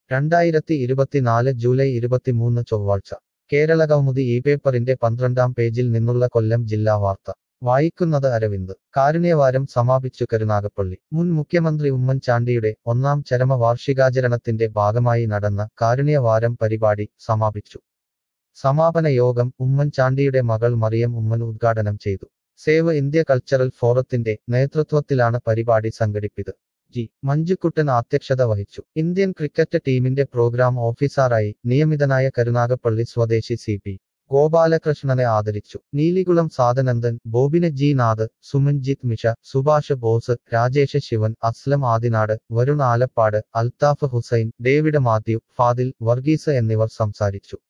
രണ്ടായിരത്തി ഇരുപത്തിനാല് ജൂലൈ ഇരുപത്തിമൂന്ന് ചൊവ്വാഴ്ച കേരള കൗമുദി ഈ പേപ്പറിന്റെ പന്ത്രണ്ടാം പേജിൽ നിന്നുള്ള കൊല്ലം ജില്ലാ വാർത്ത വായിക്കുന്നത് അരവിന്ദ് കാരുണ്യവാരം സമാപിച്ചു കരുനാഗപ്പള്ളി മുൻ മുഖ്യമന്ത്രി ഉമ്മൻചാണ്ടിയുടെ ഒന്നാം ചരമ വാർഷികാചരണത്തിന്റെ ഭാഗമായി നടന്ന കാരുണ്യവാരം പരിപാടി സമാപിച്ചു സമാപന യോഗം ഉമ്മൻചാണ്ടിയുടെ മകൾ മറിയം ഉമ്മൻ ഉദ്ഘാടനം ചെയ്തു സേവ് ഇന്ത്യ കൾച്ചറൽ ഫോറത്തിന്റെ നേതൃത്വത്തിലാണ് പരിപാടി സംഘടിപ്പിച്ചത് ജി മഞ്ജുക്കുട്ടൻ അധ്യക്ഷത വഹിച്ചു ഇന്ത്യൻ ക്രിക്കറ്റ് ടീമിന്റെ പ്രോഗ്രാം ഓഫീസറായി നിയമിതനായ കരുനാഗപ്പള്ളി സ്വദേശി സി പി ഗോപാലകൃഷ്ണനെ ആദരിച്ചു നീലികുളം സാദനന്ദൻ ബോബിന് G Nath Sumanjith Misha Subhash Bose Rajesh Sivan Aslam Adinad Varun Alappad Althaf Hussain David Mathew Fadil Varghese എന്നിവർ സംസാരിച്ചു